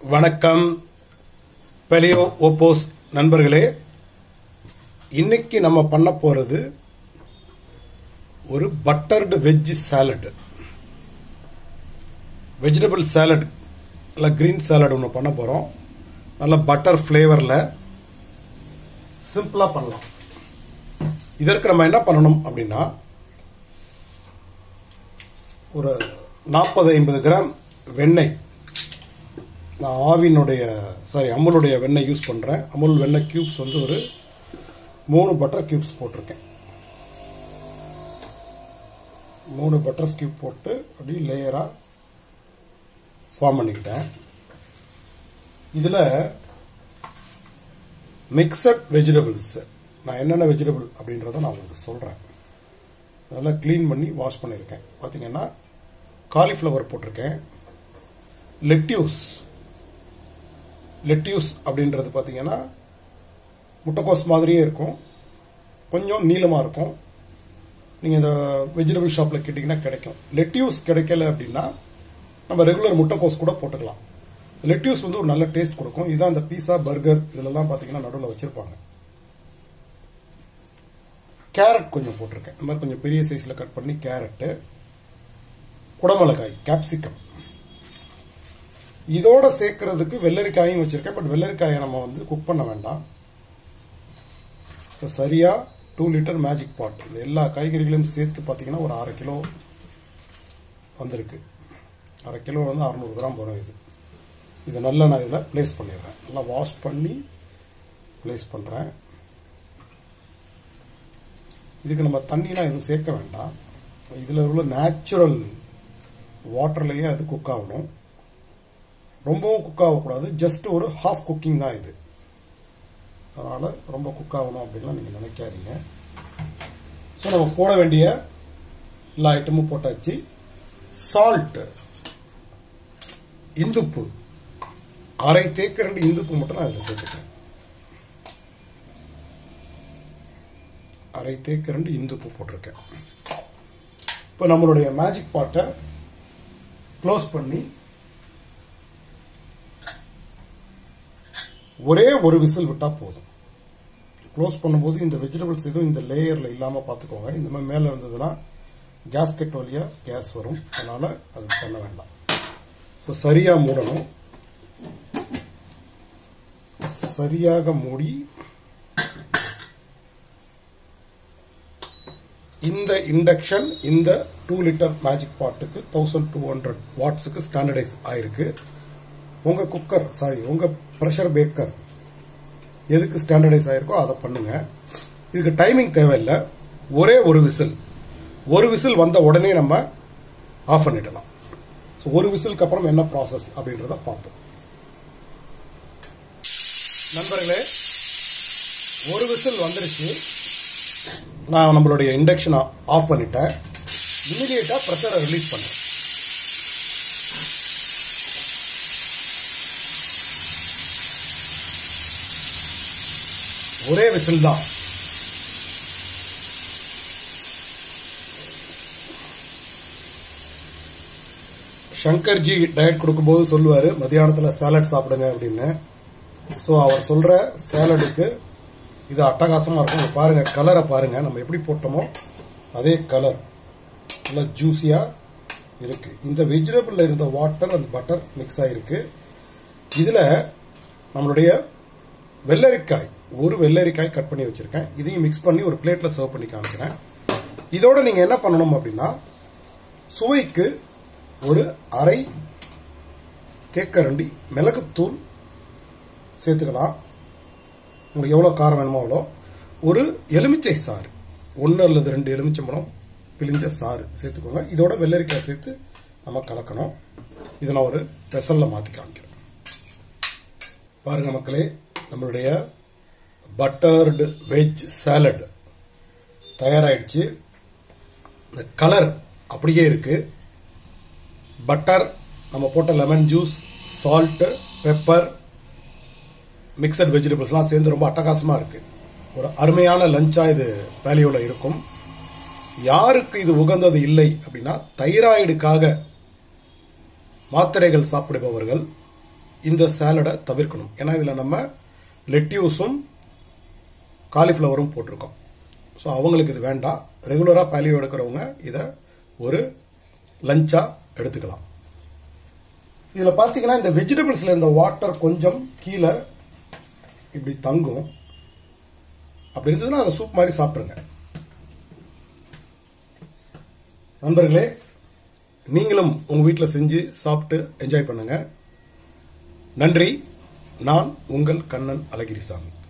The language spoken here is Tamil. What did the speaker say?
வணக்கம் பெலியோ ஓப்போஸ் நண்பர்களே இன்னைக்கு நம்ம பண்ண போறது ஒரு buttered veg salad vegetable salad இல்லை கிரீன் சாலட் ஒன்று பண்ண போகிறோம் நல்ல பட்டர் ஃப்ளேவரில் சிம்பிளாக பண்ணலாம் இதற்கு நம்ம என்ன பண்ணணும் அப்படின்னா ஒரு நாற்பது ஐம்பது கிராம் வெண்ணெய் நான் ஆவினுடைய சாரி அமுலுடைய வெண்ணெய் யூஸ் பண்ணுறேன் அமுல் வெண்ணெய் கியூப்ஸ் வந்து ஒரு மூணு பட்டர் கியூப்ஸ் போட்டிருக்கேன் மூணு பட்டர் கியூப் போட்டு அப்படி லேயராக ஃபார்ம் பண்ணிக்கிட்டேன் இதில் மிக்சட் வெஜிடபிள்ஸ் நான் என்னென்ன வெஜிடபிள் அப்படின்றத நான் உங்களுக்கு சொல்கிறேன் நல்லா க்ளீன் பண்ணி வாஷ் பண்ணியிருக்கேன் பார்த்தீங்கன்னா காலிஃப்ளவர் போட்டிருக்கேன் லெட்யூஸ் லெட்யூஸ் அப்படின்றது பார்த்தீங்கன்னா முட்டைக்கோஸ் மாதிரியே இருக்கும் கொஞ்சம் நீளமாக இருக்கும் நீங்கள் இந்த வெஜிடபிள் ஷாப்பில் கேட்டிங்கன்னா கிடைக்கும் லெட்யூஸ் கிடைக்கல அப்படின்னா நம்ம ரெகுலர் முட்டைக்கோஸ் கூட போட்டுக்கலாம் லெட்யூஸ் வந்து ஒரு நல்ல டேஸ்ட் கொடுக்கும் இதுதான் இந்த பீஸா பர்கர் இதிலெல்லாம் பார்த்தீங்கன்னா நடுவில் வச்சுருப்பாங்க கேரட் கொஞ்சம் போட்டிருக்கேன் இந்த மாதிரி கொஞ்சம் பெரிய சைஸில் கட் பண்ணி கேரட்டு குடமிளகாய் கேப்சிகம் இதோட சேர்க்கறதுக்கு வெள்ளரிக்காயும் வச்சிருக்கேன் பட் வெள்ளரிக்காயை நம்ம வந்து குக் பண்ண வேண்டாம் சரியா டூ லிட்டர் மேஜிக் பாட் இந்த எல்லா காய்கறிகளையும் சேர்த்து பார்த்தீங்கன்னா ஒரு அரை கிலோ வந்திருக்கு அரை கிலோ வந்து அறநூறு கிராம் வரும் இது இதை நல்லா நான் இதில் ப்ளேஸ் பண்ணிடுறேன் நல்லா வாஷ் பண்ணி ப்ளேஸ் பண்ணுறேன் இதுக்கு நம்ம தண்ணிலாம் எதுவும் சேர்க்க வேண்டாம் இதில் உள்ள நேச்சுரல் வாட்டர்லேயே அது குக் ஆகணும் ரொம்பவும் குக் ஆகக்கூடாது ஜஸ்ட் ஒரு ஹாஃப் குக்கிங் தான் இது அதனால் ரொம்ப குக் ஆகணும் அப்படின்லாம் நீங்கள் நினைக்காதீங்க ஸோ நம்ம போட வேண்டிய எல்லா ஐட்டமும் போட்டாச்சு சால்ட் இந்துப்பு அரை தேக்க ரெண்டு இந்துப்பு மட்டும் நான் அதில் சேர்த்துக்கிறேன் அரை தேக்க ரெண்டு இந்துப்பு போட்டிருக்கேன் இப்போ நம்மளுடைய மேஜிக் பாட்டை க்ளோஸ் பண்ணி ஒரே ஒரு விசில் விட்டால் போதும் க்ளோஸ் பண்ணும்போது இந்த வெஜிடபிள்ஸ் எதுவும் இந்த லேயரில் இல்லாமல் பார்த்துக்கோங்க இந்த மாதிரி மேலே இருந்ததுன்னா கேஸ்கெட் வழியாக கேஸ் வரும் அதனால் அது பண்ண வேண்டாம் ஸோ சரியாக மூடணும் சரியாக மூடி இந்த இண்டக்ஷன் இந்த டூ லிட்டர் மேஜிக் பாட்டுக்கு தௌசண்ட் டூ ஹண்ட்ரட் வாட்ஸுக்கு ஸ்டாண்டர்டைஸ் ஆயிருக்கு உங்க குக்கர் சாரி உங்க ப்ரெஷர் பேக்கர் எதுக்கு ஸ்டாண்டர்டைஸ் ஆயிருக்கோ அதை பண்ணுங்க இதுக்கு டைமிங் தேவையில்லை ஒரே ஒரு விசில் ஒரு விசில் வந்த உடனே நம்ம ஆஃப் பண்ணிடலாம் ஸோ ஒரு விசிலுக்கு அப்புறம் என்ன ப்ராசஸ் அப்படின்றத பார்ப்போம் நண்பர்களே ஒரு விசில் வந்துருச்சு நான் நம்மளுடைய இண்டக்ஷனை ஆஃப் பண்ணிட்டேன் இமிடியேட்டா ப்ரெஷரை ரிலீஸ் பண்ணுறேன் ஒரே விசில் தான் சங்கர்ஜி டயட் கொடுக்கும்போது சொல்லுவாரு மத்தியானத்தில் சாலட் சாப்பிடுங்க அப்படின்னு ஸோ அவர் சொல்ற சாலடுக்கு இது அட்டகாசமா இருக்கும் பாருங்க கலரை பாருங்க நம்ம எப்படி போட்டோமோ அதே கலர் நல்லா ஜூஸியா இருக்கு இந்த வெஜிடபிள்ல இருந்த வாட்டர் அந்த பட்டர் மிக்ஸ் ஆயிருக்கு இதுல நம்மளுடைய வெள்ளரிக்காய் ஒரு வெள்ளரிக்காய் கட் பண்ணி வச்சிருக்கேன் இதையும் மிக்ஸ் பண்ணி ஒரு பிளேட்ல சர்வ் பண்ணி காமிக்கிறேன் இதோட நீங்க என்ன பண்ணணும் அப்படின்னா சுவைக்கு ஒரு அரை கேக்கரண்டி மிளகுத்தூள் சேர்த்துக்கலாம் உங்களுக்கு எவ்வளோ காரம் வேணுமோ அவ்வளோ ஒரு எலுமிச்சை சாறு ஒன்று அல்லது ரெண்டு எலுமிச்சம்பழம் பிழிஞ்ச சாறு சேர்த்துக்கோங்க இதோட வெள்ளரிக்காய் சேர்த்து நம்ம கலக்கணும் இதை நான் ஒரு வெசலில் மாற்றி காமிக்கிறேன் பாருங்க மக்களே நம்மளுடைய பட்டர்டு வெஜ் சாலட் தயாராயிடுச்சு இந்த கலர் அப்படியே இருக்கு பட்டர் நம்ம போட்ட lemon juice salt pepper mixed வெஜிடபிள்ஸ்லாம் சேர்ந்து ரொம்ப அட்டகாசமாக இருக்கு ஒரு அருமையான லஞ்சா இது வேல்யூவில் இருக்கும் யாருக்கு இது உகந்தது இல்லை அப்படின்னா தைராய்டுக்காக மாத்திரைகள் சாப்பிடுபவர்கள் இந்த சாலடை தவிர்க்கணும் ஏன்னா இதில் நம்ம லெட்யூஸும் காலிஃப்ளவரும் போட்டிருக்கோம் ஸோ அவங்களுக்கு இது வேண்டாம் ரெகுலராக பேலியோ எடுக்கிறவங்க இதை ஒரு லஞ்சாக எடுத்துக்கலாம் இதில் பார்த்தீங்கன்னா இந்த வெஜிடபிள்ஸில் இருந்த வாட்டர் கொஞ்சம் கீழே இப்படி தங்கும் அப்படி இருந்ததுன்னா அதை சூப் மாதிரி சாப்பிட்ருங்க நண்பர்களே நீங்களும் உங்கள் வீட்டில் செஞ்சு சாப்பிட்டு என்ஜாய் பண்ணுங்க நன்றி நான் உங்கள் கண்ணன் அழகிரிசாமி